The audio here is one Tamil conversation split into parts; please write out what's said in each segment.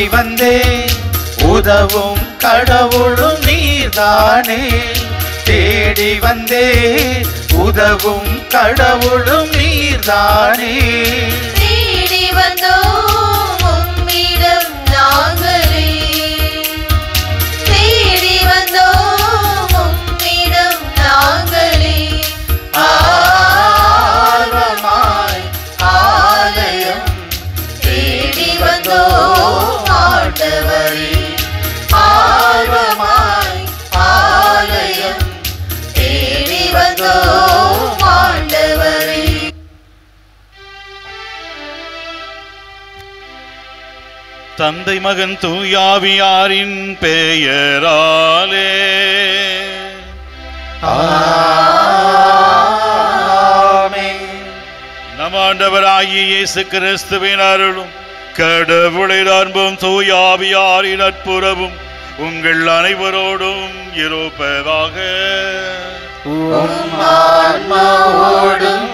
வந்தே உதவும் கடவுளும் நீர்தானே தேடி வந்தே உதவும் கடவுளும் நீர்தானே தேடி வந்தோம் உம்மிடம் நாங்களே தேடி வந்தோம் உம்மிடம் நாங்களே ஆர்வமாய் ஆலயம் தேடி வந்தோம் ஆண்டவரே ஆர்வமாய் ஆலயம் தேடி வந்தோம் ஆண்டவரே தந்தை மகன் தூயாவியாரின் பெயராலே ஆமென் நம் ஆண்டவராகிய இயேசு கிறிஸ்துவின் அருளும் கடவுளின் அன்பும் தூயாவியாரின் நட்புறவும் உங்கள் அனைவரோடும் இருப்பதாக உம் ஆன்மாவோடும்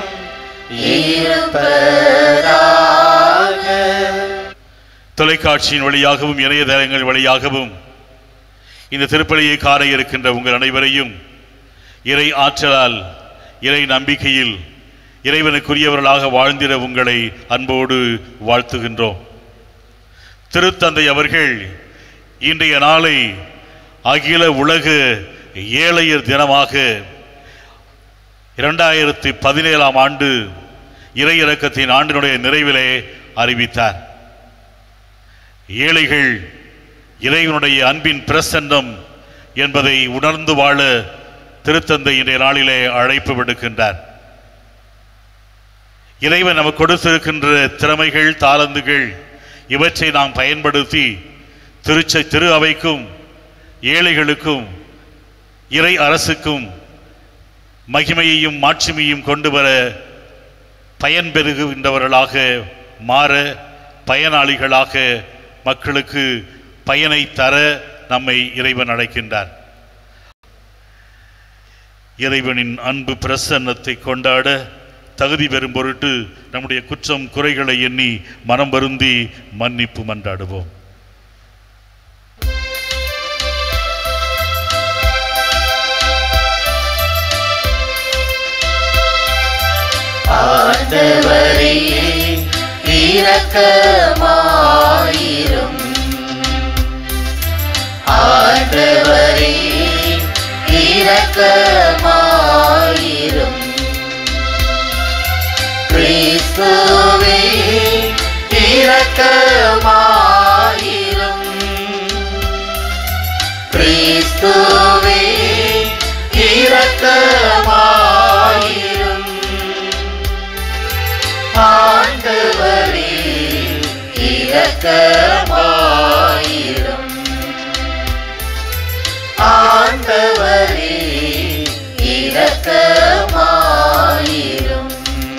இருப்பதாக தொலைக்காட்சியின் வழியாகவும் இணையதளங்கள் வழியாகவும் இந்த திருப்பலியை காண இருக்கின்ற உங்கள் அனைவரையும் இறை ஆற்றலால் இறை நம்பிக்கையில் இறைவனுக்குரியவர்களாக வாழ்ந்திட உங்களை அன்போடு வாழ்த்துகின்றோம் திருத்தந்தை அவர்கள் இன்றைய நாளை அகில உலக ஏழையர் தினமாக இரண்டாயிரத்தி பதினேழாம் ஆண்டு இறை இறக்கத்தின் ஆண்டினுடைய நிறைவிலே அறிவித்தார் ஏழைகள் இறைவனுடைய அன்பின் பிரசன்னம் என்பதை உணர்ந்து வாழ திருத்தந்தை இன்றைய நாளிலே அழைப்பு விடுக்கின்றார் இறைவன் நமக்கு கொடுத்திருக்கின்ற திறமைகள் தாளந்துகள் இவற்றை நாம் பயன்படுத்தி திருச்ச திரு அவைக்கும் ஏழைகளுக்கும் இறை அரசுக்கும் மகிமையையும் மாட்சிமையும் கொண்டு வர பயன் பெறுகின்றவர்களாக மாற பயனாளிகளாக மக்களுக்கு பயனை தர நம்மை இறைவன் அழைக்கின்றார் இறைவனின் அன்பு பிரசன்னத்தை கொண்டாட தகுதி பெறும் பொருட்டு நம்முடைய குற்றம் குறைகளை எண்ணி மனம் வருந்தி மன்னிப்பு மன்றாடுவோம் ஆண்டவரே இரக்கமாயிரும் ஆண்டவரே இரக்கமாயிரும் கிறிஸ்துவே இரக்கமாயிரும் கிறிஸ்துவே இரக்கமாயிரும் ஆண்டவரே இரக்கமாயிரும் ஆண்டவரே இரக்கமாயிரும்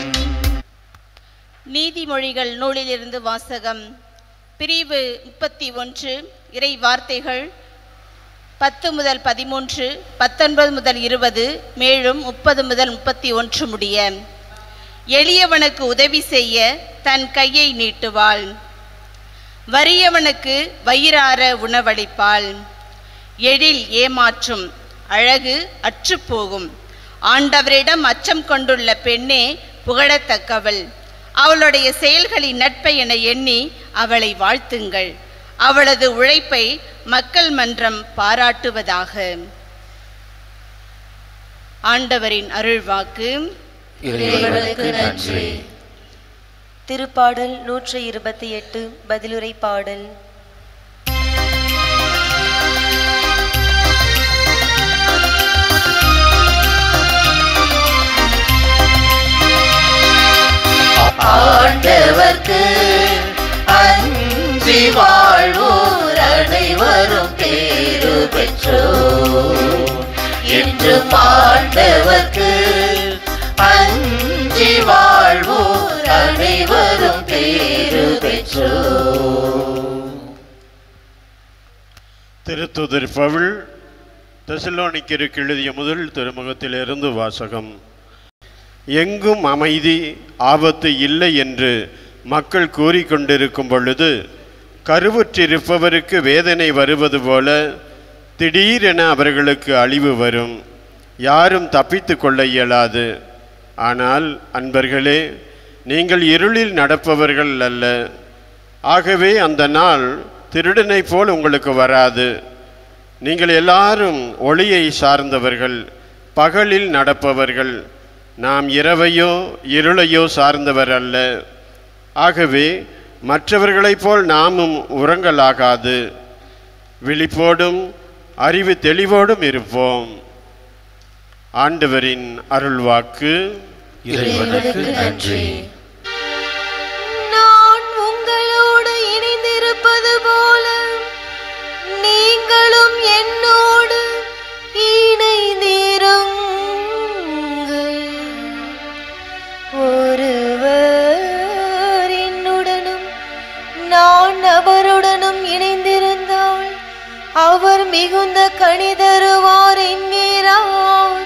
நீதிமொழிகள் நூலிலிருந்து வாசகம் பிரிவு முப்பத்தி ஒன்று இறை வார்த்தைகள் பத்து முதல் பதிமூன்று பத்தொன்பது முதல் இருபது மேலும் முப்பது முதல் முப்பத்தி ஒன்று முடிய எளியவனுக்கு உதவி செய்ய தன் கையை நீட்டுவாள் வறியவனுக்கு வயிறார உணவளிப்பாள் எழில் ஏமாற்றும் அழகு அற்றுப்போகும் ஆண்டவரிடம் அச்சம் கொண்டுள்ள பெண்ணே புகழத்தக்கவள் அவளுடைய செயல்களின் நட்பை என எண்ணி அவளை வாழ்த்துங்கள் அவளது உழைப்பை மக்கள் மன்றம் பாராட்டுவதாக ஆண்டவரின் அருள்வாக்கு இறைவனுக்கு நன்றி திருப்பாடல் நூற்றி இருபத்தி எட்டு பதிலுரை பாடல் ஆண்டவர்க்கு அஞ்சி வாழ்வோர் அனைவரும் பேரு பெற்றோர் என்று ஆண்டவர்க்கு அஞ்சி வாழ்வோர் அனைவரும் பேரு பெற்றோர் திருத்துதர் பவுல் தெசலோனிக்கருக்கு எழுதிய முதல் திருமுகத்திலிருந்து வாசகம் எங்கும் அமைதி ஆபத்து இல்லை என்று மக்கள் கூறிக்கொண்டிருக்கும் பொழுது கருவுற்றிருப்பவருக்கு வேதனை வருவது போல திடீரென அவர்களுக்கு அழிவு வரும் யாரும் தப்பித்து கொள்ள இயலாது ஆனால் அன்பர்களே நீங்கள் இருளில் நடப்பவர்கள் அல்ல ஆகவே அந்த நாள் திருடனைப் போல் உங்களுக்கு வராது நீங்கள் எல்லாரும் ஒளியை சார்ந்தவர்கள் பகலில் நடப்பவர்கள் நாம் இரவையோ இருளையோ சார்ந்தவர் அல்ல ஆகவே மற்றவர்களைப் போல் நாமும் உறங்கலாகாது விழிப்போடும் அறிவு தெளிவோடும் இருப்போம் ஆண்டவரின் அருள்வாக்கு இறைவனுக்கு நன்றி நான் உங்களோடு இணைந்திருப்பது போல நீங்களும் என்னோடு இணைந்திருங்கள் ஒருவர் என்னுடனும் நான் அவருடனும் இணைந்திருந்தால் அவர் மிகுந்த கனி தருவார் என்கிறார்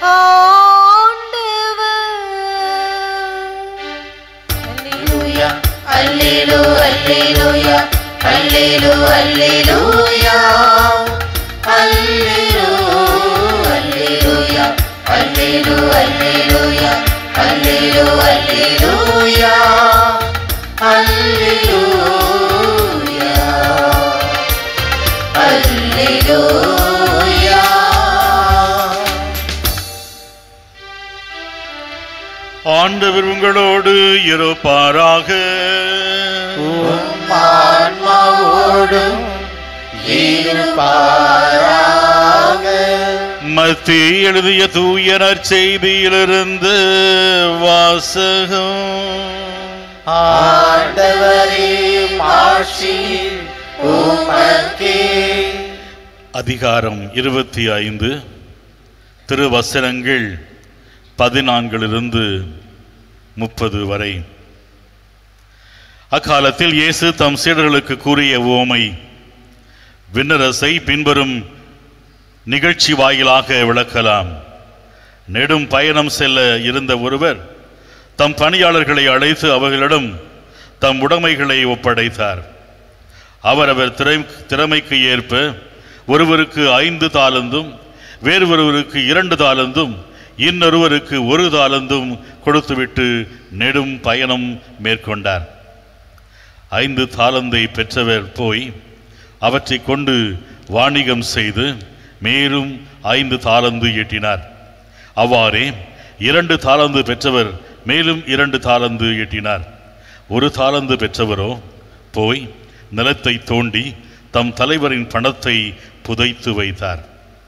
ஆண்டவர் அல்லேலூ அல்லேலூயா அல்லேலூ அல்லேலூயா அல்லேலூ அல்லேலூயா அல்லேலூ அல்லேலூயா அல்லேலூ அல்லேலூயா அல்லேலூயா அல்லேலூயா ஆண்டவர் உங்களோடு இருப்பாராக ஆன்மாவோடும் இருப்பாராக மத்தி எழுதிய தூயனர் செய்தியிலிருந்து வாசகம் ஆண்டவரே மாட்சி உமக்கே அதிகாரம் இருபத்தி ஐந்து திருவசனங்கள் பதினான்கிலிருந்து முப்பது வரை அக்காலத்தில் இயேசு தம் சீடர்களுக்கு கூறிய உவமை விண்ணரசை பின்வரும் நிகழ்ச்சி வாயிலாக விளக்கலாம் நெடும் பயணம் செல்ல இருந்த ஒருவர் தம் பணியாளர்களை அழைத்து அவர்களிடம் தம் உடைமைகளை ஒப்படைத்தார் அவரவர் திறை திறமைக்கு ஏற்ப ஒருவருக்கு ஐந்து தாளந்தும் வேறு ஒருவருக்கு இரண்டு தாளந்தும் இன்னொருவருக்கு ஒரு தாளந்தும் கொடுத்துவிட்டு நெடும் பயணம் மேற்கொண்டார் ஐந்து தாளந்தை பெற்றவர் போய் அவற்றை கொண்டு வாணிகம் செய்து மேலும் ஐந்து தாளந்து ஈட்டினார் அவ்வாறே இரண்டு தாளந்து பெற்றவர் மேலும் இரண்டு தாளந்து ஈட்டினார் ஒரு தாளந்து பெற்றவரோ போய் நிலத்தை தோண்டி தம் தலைவரின் பணத்தை புதைத்து வைத்தார்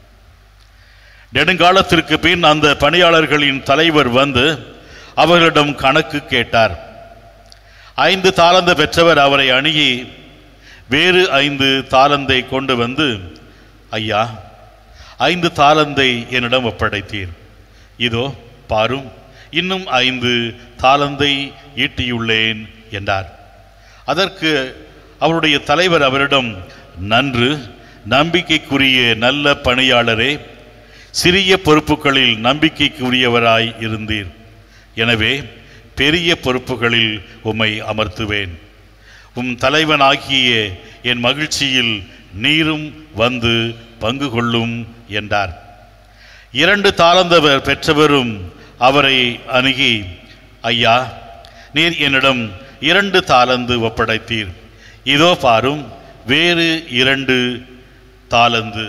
நெடுங்காலத்திற்கு பின் அந்த பணியாளர்களின் தலைவர் வந்து அவர்களிடம் கணக்கு கேட்டார் ஐந்து தாளந்து பெற்றவர் அவரை அணுகி வேறு ஐந்து தாளந்தை கொண்டு வந்து ஐயா ஐந்து தாளந்தை என்னிடம் ஒப்படைத்தீர் இதோ பாரும் இன்னும் ஐந்து தாளந்தை ஈட்டியுள்ளேன் என்றார் அதற்கு அவருடைய தலைவர் அவரிடம் நன்று நம்பிக்கைக்குரிய நல்ல பணியாளரே சிறிய பொறுப்புகளில் நம்பிக்கைக்குரியவராய் இருந்தீர் எனவே பெரிய பொறுப்புகளில் உம்மை அமர்த்துவேன் உம் தலைவனாகிய என் மகிழ்ச்சியில் நீரும் வந்து பங்கு கொள்ளும் என்றார் இரண்டு தாளந்தவர் பெற்றவரும் அவரை அணுகி ஐயா நீர் என்னிடம் இரண்டு தாளந்து ஒப்படைத்தீர் இதோ பாரும் வேறு இரண்டு தாளந்து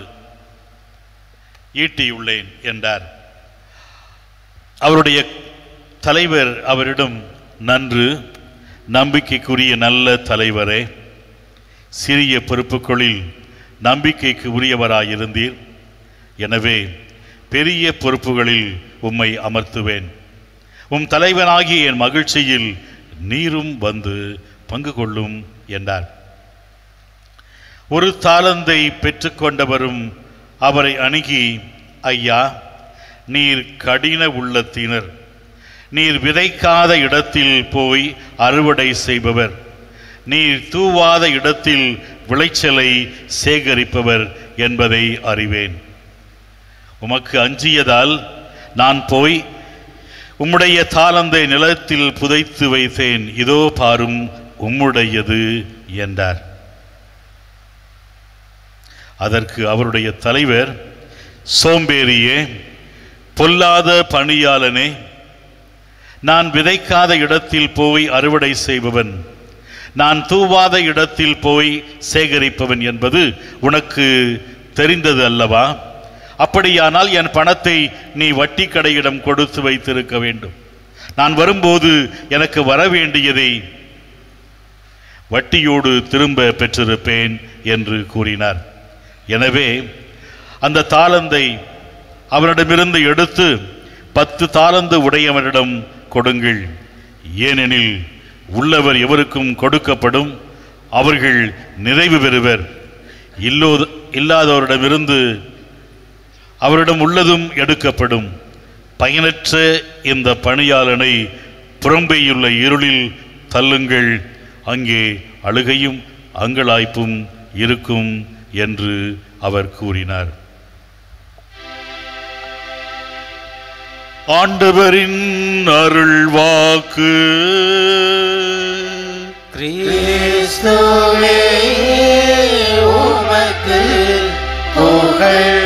ஈட்டியுள்ளேன் என்றார் அவருடைய தலைவர் அவரிடம் நன்று நம்பிக்கைக்குரிய நல்ல தலைவரே சிறிய பொறுப்புகளில் நம்பிக்கைக்கு உரியவராயிருந்தீர் எனவே பெரிய பொறுப்புகளில் உம்மை அமர்த்துவேன் உம் தலைவனாகிய என் மகிழ்ச்சியில் நீரும் வந்து பங்கு கொள்ளும் என்றார் ஒரு தாளந்தை பெற்றுக்கொண்டவரும் அவரை அணுகி ஐயா நீர் கடின உள்ளத்தினர் நீர் விதைக்காத இடத்தில் போய் அறுவடை செய்பவர் நீர் தூவாத இடத்தில் விளைச்சலை சேகரிப்பவர் என்பதை அறிவேன் உமக்கு அஞ்சியதால் நான் போய் உம்முடைய தாளந்தை நிலத்தில் புதைத்து வைத்தேன் இதோ பாரும் உம்முடையது என்றார் அதற்கு அவருடைய தலைவர் சோம்பேறியே பொல்லாத பணியாளனே நான் விதைக்காத இடத்தில் போய் அறுவடை செய்பவன் நான் தூவாத இடத்தில் போய் சேகரிப்பவன் என்பது உனக்கு தெரிந்தது அல்லவா அப்படியானால் என் பணத்தை நீ வட்டி கடையிடம் கொடுத்து வைத்திருக்க வேண்டும் நான் வரும்போது எனக்கு வர வேண்டியதை வட்டியோடு திரும்ப பெற்றிருப்பேன் என்று கூறினார் எனவே அந்த தாளந்தை அவனிடமிருந்து எடுத்து பத்து தாளந்து உடையவனிடம் கொடுங்கள் ஏனெனில் உள்ளவர் எவருக்கும் கொடுக்கப்படும் அவர்கள் நிறைவு பெறுவர் இல்லோ இல்லாதவரிடமிருந்து அவரிடம் உள்ளதும் எடுக்கப்படும் பயனற்ற இந்த பணியாளனை புறம்பேயுள்ள இருளில் தள்ளுங்கள் அங்கே அழுகையும் அங்கலாய்ப்பும் இருக்கும் என்று அவர் கூறினார் ஆண்டவரின் அருள் வாக்கு கிறிஸ்துவே உமக்கு புகழ்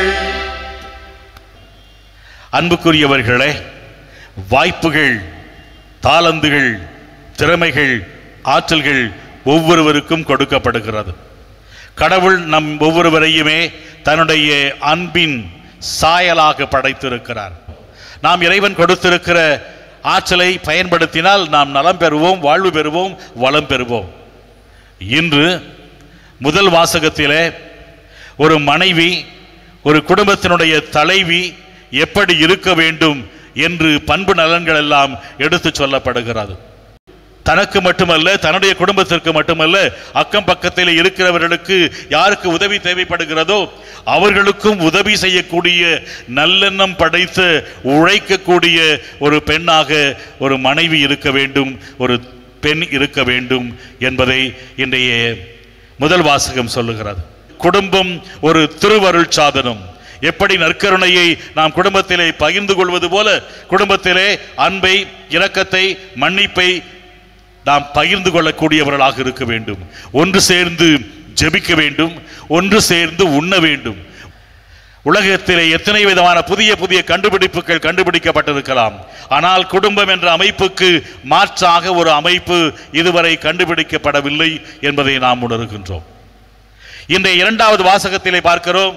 அன்புக்குரியவர்களே வாய்ப்புகள் தாளந்துகள் திறமைகள் ஆற்றல்கள் ஒவ்வொருவருக்கும் கொடுக்கப்படுகிறது கடவுள் நம் ஒவ்வொருவரையுமே தன்னுடைய அன்பின் சாயலாக படைத்திருக்கிறார் நாம் இறைவன் கொடுத்திருக்கிற ஆற்றலை பயன்படுத்தினால் நாம் நலம் பெறுவோம் வாழ்வு பெறுவோம் வளம் பெறுவோம் இன்று முதல் வாசகத்திலே ஒரு மனைவி ஒரு குடும்பத்தினுடைய தலைவி எப்படி இருக்க வேண்டும் என்று பண்பு நலன்கள் எல்லாம் எடுத்து சொல்லப்படுகிறது தனக்கு மட்டுமல்ல தன்னுடைய குடும்பத்திற்கு மட்டுமல்ல அக்கம் பக்கத்தில் இருக்கிறவர்களுக்கு யாருக்கு உதவி தேவைப்படுகிறதோ அவர்களுக்கும் உதவி செய்யக்கூடிய நல்லெண்ணம் படைத்த உழைக்கக்கூடிய ஒரு பெண்ணாக ஒரு மனைவி இருக்க வேண்டும் ஒரு பெண் இருக்க வேண்டும் என்பதை இன்றைய முதல் வாசகம் சொல்லுகிறது குடும்பம் ஒரு திருவருள் சாதனம் எப்படி நற்கருணையை நாம் குடும்பத்திலே பகிர்ந்து கொள்வது போல குடும்பத்திலே அன்பை இரக்கத்தை மன்னிப்பை நாம் பகிர்ந்து கொள்ளக்கூடியவர்களாக இருக்க வேண்டும் ஒன்று சேர்ந்து ஜெபிக்க வேண்டும் ஒன்று சேர்ந்து உண்ண வேண்டும் உலகத்திலே எத்தனை விதமான புதிய புதிய கண்டுபிடிப்புகள் கண்டுபிடிக்கப்பட்டிருக்கலாம் ஆனால் குடும்பம் என்ற அமைப்புக்கு மாற்றாக ஒரு அமைப்பு இதுவரை கண்டுபிடிக்கப்படவில்லை என்பதை நாம் உணர்கின்றோம் இன்றைய இரண்டாவது வாசகத்திலே பார்க்கிறோம்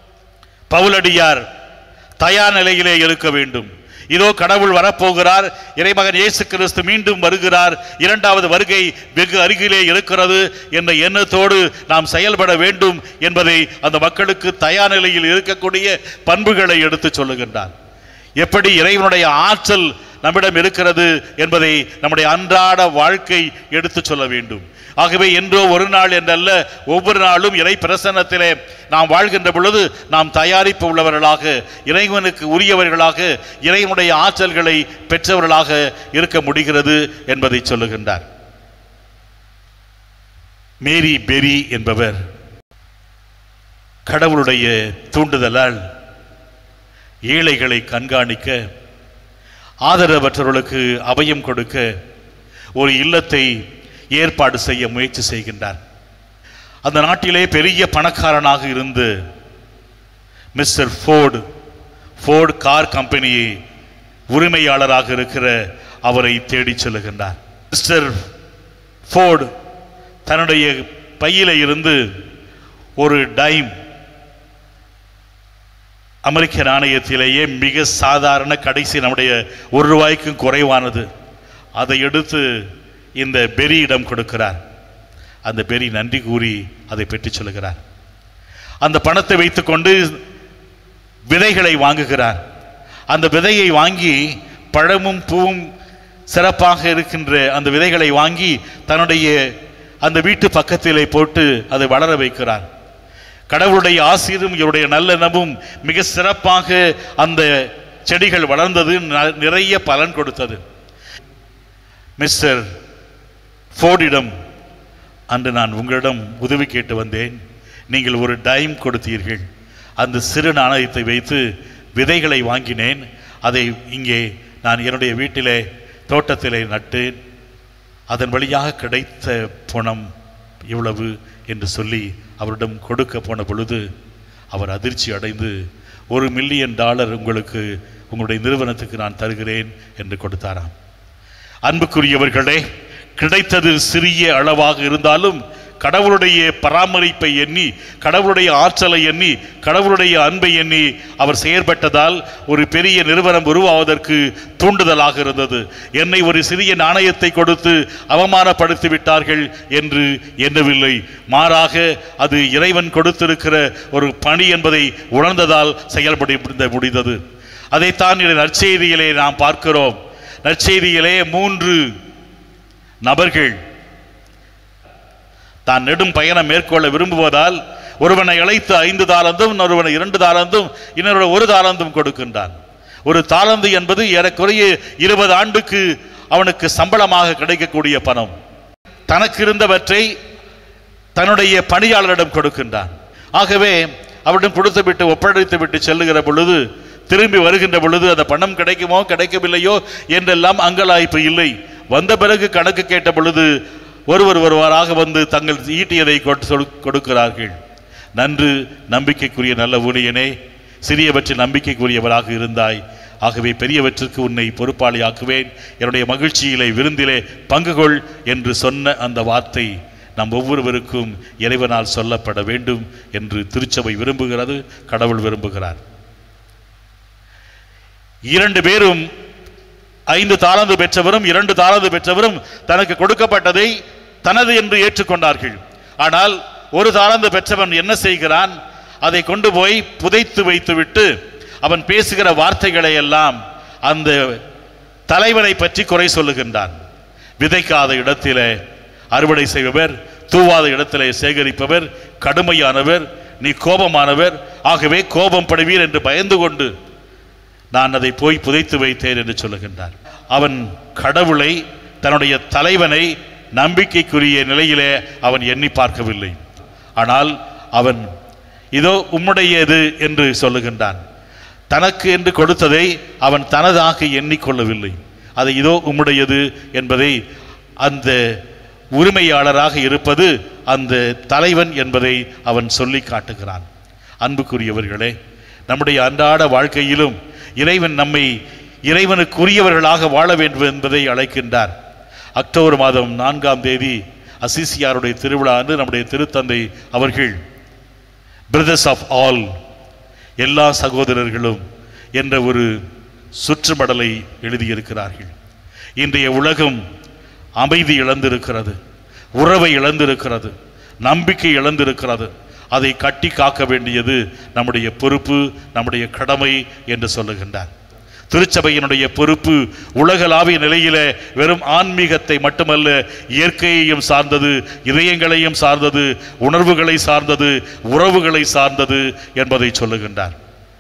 பவுலடியார் தயார் நிலையிலே இருக்க வேண்டும் இதோ கடவுள் வரப்போகிறார் இறைமகன் இயேசு கிறிஸ்து மீண்டும் வருகிறார் இரண்டாவது வருகை வெகு அருகிலே இருக்கிறது என்ற எண்ணத்தோடு நாம் செயல்பட வேண்டும் என்பதை அந்த மக்களுக்கு தயார் நிலையில் இருக்கக்கூடிய பண்புகளை எடுத்து சொல்லுகின்றார் எப்படி இறைவனுடைய ஆற்றல் நம்மிடம் இருக்கிறது என்பதை நம்முடைய அன்றாட வாழ்க்கை எடுத்து சொல்ல வேண்டும் ஆகவே என்றோ ஒரு நாள் என்றல்ல ஒவ்வொரு நாளும் இறை பிரசன்னத்திலே நாம் வாழ்கின்ற பொழுது நாம் தயாரிப்பு உள்ளவர்களாக இறைவனுக்கு உரியவர்களாக இறைவனுடைய ஆற்றல்களை பெற்றவர்களாக இருக்க முடிகிறது என்பதை சொல்லுகின்றார் மேரி பெரி என்பவர் கடவுளுடைய தூண்டுதலால் ஏழைகளை கண்காணிக்க ஆதரவற்றவர்களுக்கு அபயம் கொடுக்க ஒரு இல்லத்தை ஏற்பாடு செய்ய முயற்சி செய்கின்றார் அந்த நாட்டிலே பெரிய பணக்காரனாக இருந்து mister Ford Ford car company உரிமையாளராக இருக்கிற அவரை தேடிச் செல்லுகின்றார் மிஸ்டர் ஃபோர்டு தன்னுடைய பையில இருந்து ஒரு டைம் அமெரிக்க நாணயத்திலேயே மிக சாதாரண கடைசி நம்முடைய ஒரு ரூபாய்க்கும் குறைவானது அதை எடுத்து இந்த பெரியிடம் கொடுக்கிறார் அந்த பெரி நன்றி கூறி அதை பெற்றுச் சொல்லுகிறார் அந்த பணத்தை வைத்துக்கொண்டு விதைகளை வாங்குகிறார் அந்த விதையை வாங்கி பழமும் பூவும் சிறப்பாக இருக்கின்ற அந்த விதைகளை வாங்கி தன்னுடைய அந்த வீட்டு பக்கத்திலே போட்டு அதை வளர வைக்கிறார் கடவுளுடைய ஆசீரும் இவருடைய நல்லெண்ணமும் மிக சிறப்பாக அந்த செடிகள் வளர்ந்தது ந- நிறைய பலன் கொடுத்தது மிஸ்டர் ஃபோர்டிடம் அன்று நான் உங்களிடம் உதவி கேட்டு வந்தேன் நீங்கள் ஒரு டைம் கொடுத்தீர்கள் அந்த சிறு நாணயத்தை வைத்து விதைகளை வாங்கினேன் அதை இங்கே நான் என்னுடைய வீட்டிலே தோட்டத்திலே நட்டேன் அதன் வழியாக கிடைத்த பணம் இவ்வளவு என்று சொல்லி அவரிடம் கொடுக்க போன பொழுது அவர் அதிர்ச்சி அடைந்து ஒரு மில்லியன் டாலர் உங்களுக்கு உங்களுடைய நிறுவனத்துக்கு நான் தருகிறேன் என்று கொடுத்தாராம் அன்புக்குரியவர்களே கிடைத்தது சிறிய அளவாக இருந்தாலும் கடவுளுடைய பராமரிப்பை எண்ணி கடவுளுடைய ஆற்றலை எண்ணி கடவுளுடைய அன்பை எண்ணி அவர் செயற்பட்டதால் ஒரு பெரிய நிறுவனம் உருவாவதற்கு தூண்டுதலாக இருந்தது என்னை ஒரு சிறிய நாணயத்தை கொடுத்து அவமானப்படுத்தி விட்டார்கள் என்று எண்ணவில்லை மாறாக அது இறைவன் கொடுத்திருக்கிற ஒரு பணி என்பதை உணர்ந்ததால் செயல்பட முடிந்தது அதைத்தான் இந்த நற்செய்தியிலே நாம் பார்க்கிறோம் நற்செய்தியிலே மூன்று நபர்கள் தான் நெடும் பயணம் மேற்கொள்ள விரும்புவதால் ஒருவனை அழைத்து ஐந்து தாளந்தும் இன்னொருவனை இரண்டு தாளந்தும் இன்னொரு ஒரு தாளந்தும் கொடுக்கின்றான் ஒரு தாளந்து என்பது ஏறக்குறைய இருபது ஆண்டுக்கு அவனுக்கு சம்பளமாக கிடைக்கக்கூடிய பணம் தனக்கு இருந்தவற்றை தன்னுடைய பணியாளரிடம் கொடுக்கின்றான் ஆகவே அவரிடம் கொடுத்து விட்டு ஒப்படைத்து விட்டு செல்லுகிற பொழுது திரும்பி வருகின்ற பொழுது அந்த பணம் கிடைக்குமோ கிடைக்கவில்லையோ என்றெல்லாம் அங்கலாய்ப்பு இல்லை வந்த பிறகு கணக்கு கேட்ட பொழுது ஒருவர் ஒருவராக வந்து தங்கள் ஈட்டியதை கொடு- கொடுக்கிறார்கள் நன்று நம்பிக்கைக்குரிய நல்ல ஊழியனே சிறியவற்றில் நம்பிக்கைக்குரியவராக இருந்தாய் ஆகவே பெரியவற்றிற்கு உன்னை பொறுப்பாளியாக்குவேன் என்னுடைய மகிழ்ச்சியிலே விருந்திலே பங்கு கொள் என்று சொன்ன அந்த வார்த்தை நம் ஒவ்வொருவருக்கும் இறைவனால் சொல்லப்பட வேண்டும் என்று திருச்சபை விரும்புகிறது கடவுள் விரும்புகிறார் இரண்டு பேரும் ஐந்து தாளந்து பெற்றவரும் இரண்டு தாளந்து பெற்றவரும் தனக்கு கொடுக்கப்பட்டதை தனது என்று ஏற்றுக்கொண்டார்கள் ஆனால் ஒரு தாளந்து பெற்றவன் என்ன செய்கிறான் அதை கொண்டு போய் புதைத்து வைத்துவிட்டு அவன் பேசுகிற வார்த்தைகளை எல்லாம் அந்த தலைவனை பற்றி குறை சொல்லுகின்றான் விதைக்காத இடத்திலே அறுவடை செய்பவர் தூவாத இடத்திலே சேகரிப்பவர் கடுமையானவர் நீ கோபமானவர் ஆகவே கோபம் படுவீர் என்று பயந்து கொண்டு நான் அதை போய் புதைத்து வைத்தேன் என்று சொல்லுகின்றார் அவன் கடவுளை தன்னுடைய தலைவனை நம்பிக்கைக்குரிய நிலையிலே அவன் எண்ணி பார்க்கவில்லை ஆனால் அவன் இதோ உம்முடையது என்று சொல்லுகின்றான் தனக்கு என்று கொடுத்ததை அவன் தனதாக எண்ணிக்கொள்ளவில்லை அது இதோ உம்முடையது என்பதை அந்த உரிமையாளராக இருப்பது அந்த தலைவன் என்பதை அவன் சொல்லி காட்டுகிறான் அன்புக்குரியவர்களே நம்முடைய அன்றாட வாழ்க்கையிலும் இறைவன் நம்மை இறைவனுக்குரியவர்களாக வாழ வேண்டும் என்பதை அழைக்கின்றார் அக்டோபர் மாதம் நான்காம் தேதி அசிசியாருடைய திருவிழா அன்று நம்முடைய திருத்தந்தை அவர்கள் பிரதர்ஸ் ஆஃப் ஆல் எல்லா சகோதரர்களும் என்ற ஒரு சுற்றுமடலை எழுதியிருக்கிறார்கள் இன்றைய உலகம் அமைதி இழந்திருக்கிறது உறவை இழந்திருக்கிறது நம்பிக்கை இழந்திருக்கிறது அதை கட்டி காக்க வேண்டியது நம்முடைய பொறுப்பு நம்முடைய கடமை என்று சொல்லுகின்றார் திருச்சபையினுடைய பொறுப்பு உலகளாவிய நிலையிலே வெறும் ஆன்மீகத்தை மட்டுமல்ல இயற்கையையும் சார்ந்தது இதயங்களையும் சார்ந்தது உணர்வுகளை சார்ந்தது உறவுகளை சார்ந்தது என்பதை சொல்லுகின்றார்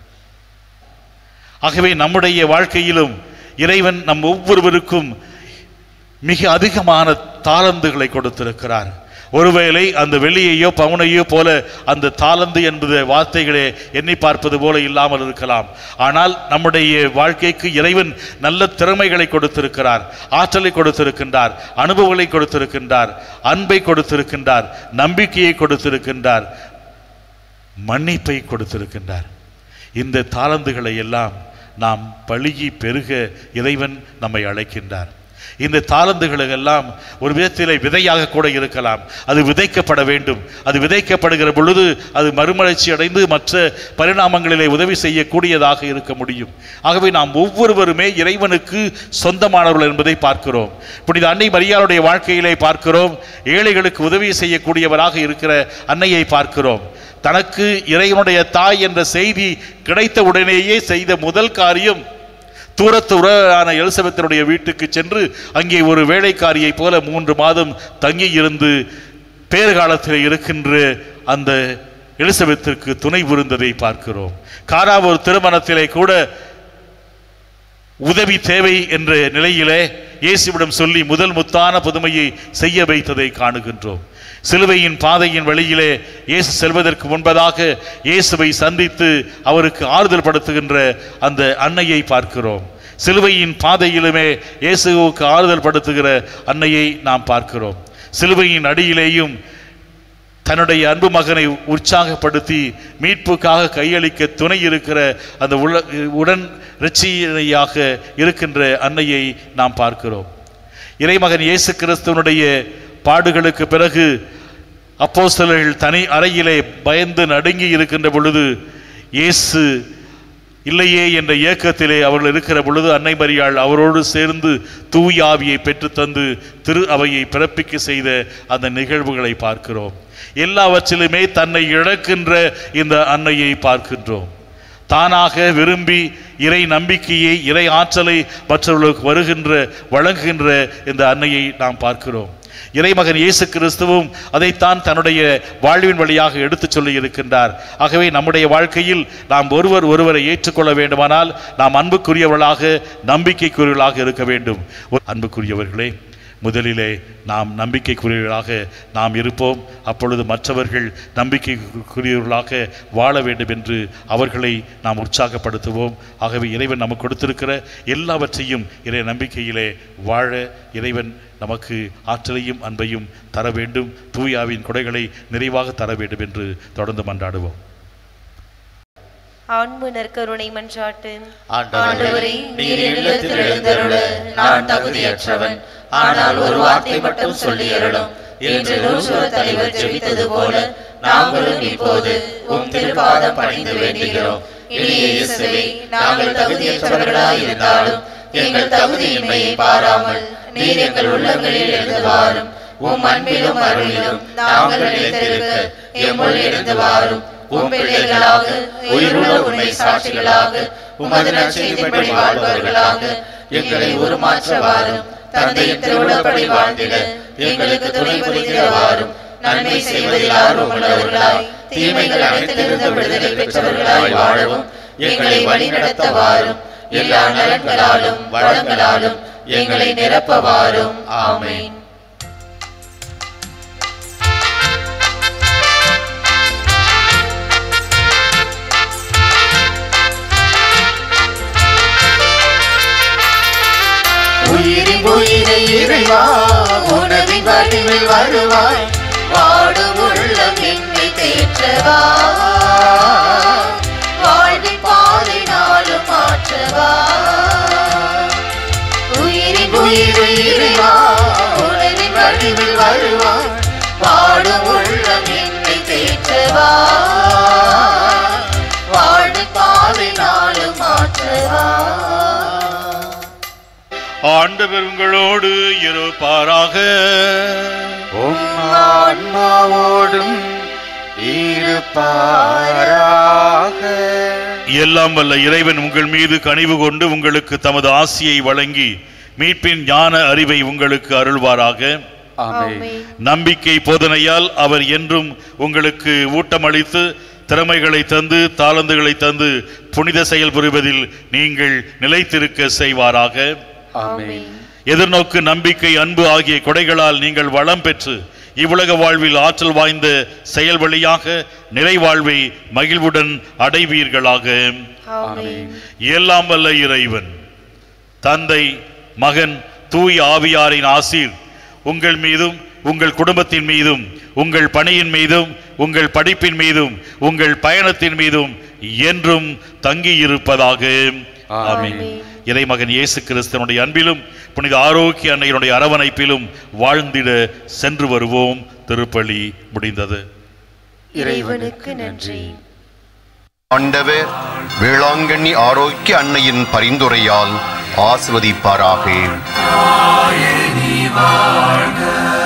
ஆகவே நம்முடைய வாழ்க்கையிலும் இறைவன் நம் ஒவ்வொருவருக்கும் மிக அதிகமான தாளந்துகளை கொடுத்திருக்கிறார் ஒருவேளை அந்த வெள்ளியையோ பவுனையோ போல அந்த தாளந்து என்பது வார்த்தைகளே எண்ணி பார்ப்பது போல இல்லாமல் இருக்கலாம் ஆனால் நம்முடைய வாழ்க்கைக்கு இறைவன் நல்ல திறமைகளை கொடுத்திருக்கிறார் ஆற்றலை கொடுத்திருக்கின்றார் அனுபவங்களை கொடுத்திருக்கின்றார் அன்பை கொடுத்திருக்கின்றார் நம்பிக்கையை கொடுத்திருக்கின்றார் மன்னிப்பை கொடுத்திருக்கின்றார் இந்த தாளந்துகளை எல்லாம் நாம் பழுகி பெருக இறைவன் நம்மை அழைக்கின்றார் இந்த தாளந்துகளை எல்லாம் ஒரு விதத்திலே விதையாக கூட இருக்கலாம் அது விதைக்கப்பட வேண்டும் அது விதைக்கப்படுகிற பொழுது அது மறுமலர்ச்சி அடைந்து மற்ற பரிணாமங்களிலே உதவி செய்யக்கூடியதாக இருக்க முடியும் ஆகவே நாம் ஒவ்வொருவருமே இறைவனுக்கு சொந்தமானவர்கள் என்பதை பார்க்கிறோம் புனித அன்னை மரியாளுடைய வாழ்க்கையிலே பார்க்கிறோம் ஏழைகளுக்கு உதவி செய்யக்கூடியவராக இருக்கிற அன்னையை பார்க்கிறோம் தனக்கு இறைவனுடைய தாய் என்ற செய்தி கிடைத்த உடனேயே செய்த முதல் காரியம் தூரத்து உறவான எலிசபெத்தினுடைய வீட்டுக்கு சென்று அங்கே ஒரு வேலைக்காரியை போல மூன்று மாதம் தங்கி இருந்து பேறுகாலத்தில் இருக்கின்ற அந்த எலிசபெத்திற்கு துணை புரிந்ததை பார்க்கிறோம் காராவூர் திருமணத்திலே கூட உதவி தேவை என்ற நிலையிலே இயேசுவிடம் சொல்லி முதல் முத்தான புதுமையை செய்ய வைத்ததை காணுகின்றோம் சிலுவையின் பாதையின் வழியிலே இயேசு செல்வதற்கு முன்பதாக இயேசுவை சந்தித்து அவருக்கு ஆறுதல் படுத்துகின்ற அந்த அன்னையை பார்க்கிறோம் சிலுவையின் பாதையிலுமே இயேசுவுக்கு ஆறுதல் படுத்துகிற அன்னையை நாம் பார்க்கிறோம் சிலுவையின் அடியிலேயும் தன்னுடைய அன்பு மகனை உற்சாகப்படுத்தி மீட்புக்காக கையளிக்க துணை இருக்கிற அந்த உள்ள உடன் ரட்சியாக இருக்கின்ற அன்னையை நாம் பார்க்கிறோம் இறைமகன் இயேசு கிறிஸ்துவனுடைய பாடுகளுக்கு பிறகு அப்போஸ்தலர்கள் தனி அறையிலே பயந்து நடுங்கி இருக்கின்ற பொழுது இயேசு இல்லையே என்ற இயக்கத்திலே அவர்கள் இருக்கிற பொழுது அன்னை மரியாள் அவரோடு சேர்ந்து தூயாவியை பெற்றுத்தந்து திரு அவையை பிறப்பிக்க செய்த அந்த நிகழ்வுகளை பார்க்கிறோம் எல்லாவற்றிலுமே தன்னை இழக்கின்ற இந்த அன்னையை பார்க்கின்றோம் தானாக விரும்பி இறை நம்பிக்கையை இறை ஆற்றலை மற்றவர்களுக்கு வருகின்ற வழங்குகின்ற இந்த அன்னையை நாம் பார்க்கிறோம் இறைமகன் இயேசு கிறிஸ்துவும் அதைத்தான் தன்னுடைய வாழ்வின் வழியாக எடுத்துச் சொல்லி இருக்கின்றார் ஆகவே நம்முடைய வாழ்க்கையில் நாம் ஒருவர் ஒருவரை ஏற்றுக்கொள்ள வேண்டுமானால் நாம் அன்புக்குரியவர்களாக நம்பிக்கைக்குரியவர்களாக இருக்க வேண்டும் அன்புக்குரியவர்களே முதலிலே நாம் நம்பிக்கைக்குரியவர்களாக நாம் இருப்போம் அப்பொழுது மற்றவர்கள் நம்பிக்கைக்குரியவர்களாக வாழ வேண்டும் என்று அவர்களை நாம் உற்சாகப்படுத்துவோம் ஆகவே இறைவன் நமக்கு கொடுத்திருக்கிற எல்லாவற்றையும் இறை நம்பிக்கையிலே வாழ இறைவன் நமக்கு ஆற்றலையும் அன்பையும் தர வேண்டும் தூயாவின் கொடைகளை நிறைவாக தர வேண்டும் என்று தொடர்ந்து மன்றாடுவோம் ஆண்பு நற்கருணை மன்றாட்டு ஆண்டவரே நீர் இல்லத்தில் எழுந்தருள நான் தகுதியற்றவன் ஆனால் ஒரு வார்த்தை மட்டும் சொல்லி அருளும் என்று நூற்றுவ தலைவர் ஜெபித்தது போல நாங்களும் இப்போது உம் திருப்பாதம் பணிந்து வேண்டுகிறோம் இனிய இயேசுவே நாங்கள் தகுதியற்றவர்களாய் இருந்தாலும் எங்கள் தகுதியின்மையை பாராமல் நீர் எங்கள் உள்ளங்களில் எழுந்து வாரும் உம் அன்பிலும் அருளிலும் நாங்கள் நிலைத்திருக்க எம்முள் எழுந்து வாரும் உம் பிள்ளைகளாக உயிருள்ள உண்மை சாட்சிகளாக உமது நற்செய்திப்படி வாழ்பவர்களாக எங்களை உருமாற்ற வாரும் தந்தையின் திருவிழப்படி வாழ்ந்திட எங்களுக்கு துணை புரிந்திட வாரும் நன்மை செய்வதில் ஆர்வம் உள்ளவர்களாய் தீமைகள் அனைத்திலிருந்து விடுதலை பெற்றவர்களாய் வாழவும் எங்களை வழிநடத்த வாரும் எல்லா நலன்களாலும் வளங்களாலும் எங்களை நிரப்ப வாரும் ஆமென் உயிரின் உயிரை இறைவா உணவின் வடிவில் வருவாய் வாடும் உள்ளம் என்னை தேற்றவா வாழ்வின் பாதை நாளும் மாற்றவா உயிரின் உயிரை இறைவா உணவின் வடிவில் வருவாய் வாடும் உள்ளம் என்னை தேற்றவா வாழ்வின் பாதை நாளும் மாற்றவா ஆண்டவர் உங்களோடு இருப்பாராக உம் ஆன்மாவோடும் இருப்பாராக எல்லாம் வல்ல இறைவன் உங்கள் மீது கனிவு கொண்டு உங்களுக்கு தமது ஆசியை வழங்கி மீட்பின் ஞான அறிவை உங்களுக்கு அருள்வாராக ஆமென் நம்பிக்கை போதனையால் அவர் என்றும் உங்களுக்கு ஊட்டமளித்து திறமைகளை தந்து தாளந்துகளை தந்து புனித செயல் புரிவதில் நீங்கள் நிலைத்திருக்க செய்வாராக ஆமென் எதிர்நோக்கு நம்பிக்கை அன்பு ஆகிய கொடைகளால் நீங்கள் வளம் பெற்று இவ்வுலக வாழ்வில் ஆற்றல் வாய்ந்த செயல் வழியாக நிறைவாழ்வை மகிழ்வுடன் அடைவீர்களாக ஆமென் எல்லாம் வல்ல இறைவன் தந்தை மகன் தூய் ஆவியாரின் ஆசீர் உங்கள் மீதும் உங்கள் குடும்பத்தின் மீதும் உங்கள் பணியின் மீதும் உங்கள் படிப்பின் மீதும் உங்கள் பயணத்தின் மீதும் என்றும் தங்கி இருப்பதாக ஆமென் இறைமகன் இயேசு கிறிஸ்தனுடைய அன்பிலும் புனித ஆரோக்கிய அன்னையினுடைய அரவணைப்பிலும் வாழ்ந்திட சென்று வருவோம் திருப்பலி முடிந்தது இறைவனுக்கு நன்றி ஆண்டவர் வேளாங்கண்ணி ஆரோக்கிய அன்னையின் பரிந்துரையால் ஆசிர்வதிப்பாராக